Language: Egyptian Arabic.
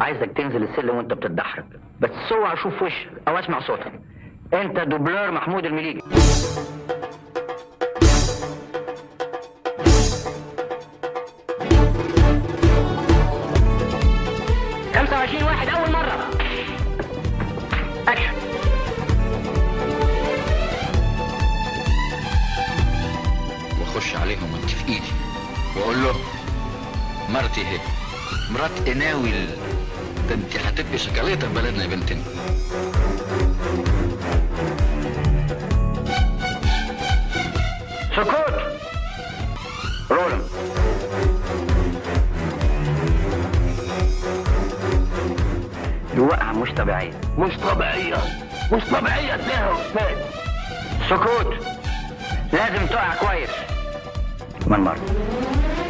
عايزك تنزل السلم وانت بتتدحرج بس اوعى اشوف وشك او اسمع صوتك انت دوبلور محمود المليجي خمسة وعشرين واحد أول مرة أكشن واخش عليهم وانت في ايدي واقول له مرتي هي مرات اناوي ده انت هتبقي شكالية بلدنا يا بنتنا سكوت رولم دي وقعة مش طبيعية مش طبيعية مش طبيعية ازاي يا استاذ سكوت لازم تقع كويس كمان مرة